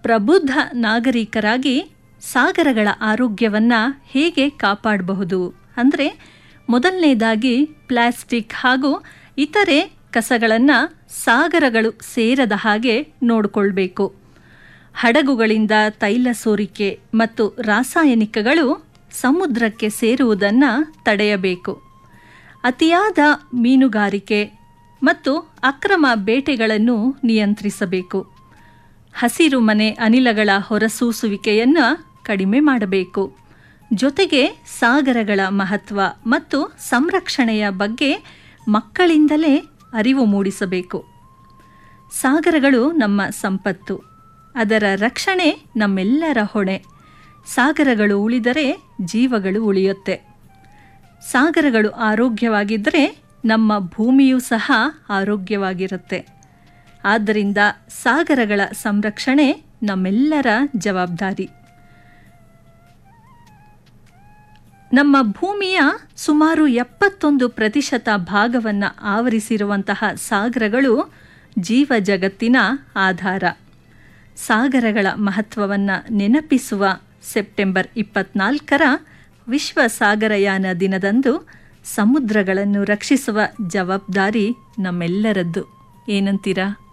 ಪ್ರಬುದ್ಧ ನಾಗರಿಕರಾಗಿ ಸಾಗರಗಳ ಆರೋಗ್ಯವನ್ನು ಹೇಗೆ ಕಾಪಾಡಬಹುದು ಅಂದರೆ ಮೊದಲನೇದಾಗಿ ಪ್ಲಾಸ್ಟಿಕ್ ಹಾಗೂ ಇತರೆ ಕಸಗಳನ್ನು ಸಾಗರಗಳು ಸೇರದ ಹಾಗೆ ನೋಡಿಕೊಳ್ಬೇಕು ಹಡಗುಗಳಿಂದ ತೈಲ ಸೋರಿಕೆ ಮತ್ತು ರಾಸಾಯನಿಕಗಳು ಸಮುದ್ರಕ್ಕೆ ಸೇರುವುದನ್ನು ತಡೆಯಬೇಕು ಅತಿಯಾದ ಮೀನುಗಾರಿಕೆ ಮತ್ತು ಅಕ್ರಮ ಬೇಟೆಗಳನ್ನು ನಿಯಂತ್ರಿಸಬೇಕು ಹಸಿರು ಮನೆ ಅನಿಲಗಳ ಹೊರಸೂಸುವಿಕೆಯನ್ನು ಕಡಿಮೆ ಮಾಡಬೇಕು ಜೊತೆಗೆ ಸಾಗರಗಳ ಮಹತ್ವ ಮತ್ತು ಸಂರಕ್ಷಣೆಯ ಬಗ್ಗೆ ಮಕ್ಕಳಿಂದಲೇ ಅರಿವು ಮೂಡಿಸಬೇಕು ಸಾಗರಗಳು ನಮ್ಮ ಸಂಪತ್ತು ಅದರ ರಕ್ಷಣೆ ನಮ್ಮೆಲ್ಲರ ಹೊಣೆ ಸಾಗರಗಳು ಉಳಿದರೆ ಜೀವಗಳು ಉಳಿಯುತ್ತೆ ಸಾಗರಗಳು ಆರೋಗ್ಯವಾಗಿದ್ದರೆ ನಮ್ಮ ಭೂಮಿಯೂ ಸಹ ಆರೋಗ್ಯವಾಗಿರುತ್ತೆ ಆದ್ದರಿಂದ ಸಾಗರಗಳ ಸಂರಕ್ಷಣೆ ನಮ್ಮೆಲ್ಲರ ಜವಾಬ್ದಾರಿ ನಮ್ಮ ಭೂಮಿಯ ಸುಮಾರು ಎಪ್ಪತ್ತೊಂದು ಪ್ರತಿಶತ ಭಾಗವನ್ನು ಆವರಿಸಿರುವಂತಹ ಸಾಗರಗಳು ಜೀವ ಜಗತ್ತಿನ ಆಧಾರ ಸಾಗರಗಳ ಮಹತ್ವವನ್ನು ನೆನಪಿಸುವ ಸೆಪ್ಟೆಂಬರ್ ಇಪ್ಪತ್ನಾಲ್ಕರ ವಿಶ್ವ ಸಾಗರಯಾನ ದಿನದಂದು ಸಮುದ್ರಗಳನ್ನು ರಕ್ಷಿಸುವ ಜವಾಬ್ದಾರಿ ನಮ್ಮೆಲ್ಲರದ್ದು ಏನಂತೀರಾ